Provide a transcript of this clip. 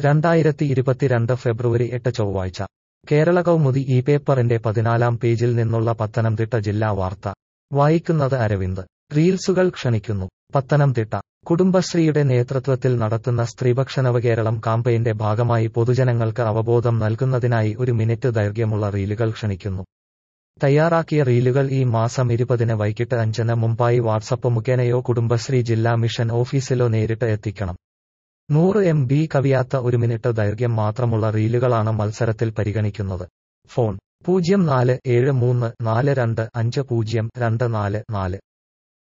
രണ്ടായിരത്തി ഇരുപത്തിരണ്ട് ഫെബ്രുവരി എട്ട് ചൊവ്വാഴ്ച കേരള കൗമുദി ഈ പേപ്പറിന്റെ പതിനാലാം പേജിൽ നിന്നുള്ള പത്തനംതിട്ട ജില്ലാ വാർത്ത വായിക്കുന്നത് അരവിന്ദ് റീൽസുകൾ ക്ഷണിക്കുന്നു പത്തനംതിട്ട കുടുംബശ്രീയുടെ നേതൃത്വത്തിൽ നടത്തുന്ന സ്ത്രീഭക്ഷണവ കേരളം കാമ്പയിന്റെ ഭാഗമായി പൊതുജനങ്ങൾക്ക് അവബോധം നൽകുന്നതിനായി ഒരു മിനിറ്റ് ദൈർഘ്യമുള്ള റീലുകൾ ക്ഷണിക്കുന്നു തയ്യാറാക്കിയ റീലുകൾ ഈ മാസം ഇരുപതിന് വൈകിട്ട് അഞ്ചിന് മുമ്പായി വാട്സപ്പ് മുഖേനയോ കുടുംബശ്രീ ജില്ലാ മിഷൻ ഓഫീസിലോ നേരിട്ട് എത്തിക്കണം നൂറ് എം ബി കവിയാത്ത ഒരു മിനിറ്റ് ദൈർഘ്യം മാത്രമുള്ള റീലുകളാണ് മത്സരത്തിൽ പരിഗണിക്കുന്നത് ഫോൺ പൂജ്യം നാല് ഏഴ് മൂന്ന് നാല് രണ്ട് അഞ്ച് പൂജ്യം രണ്ട് നാല് നാല്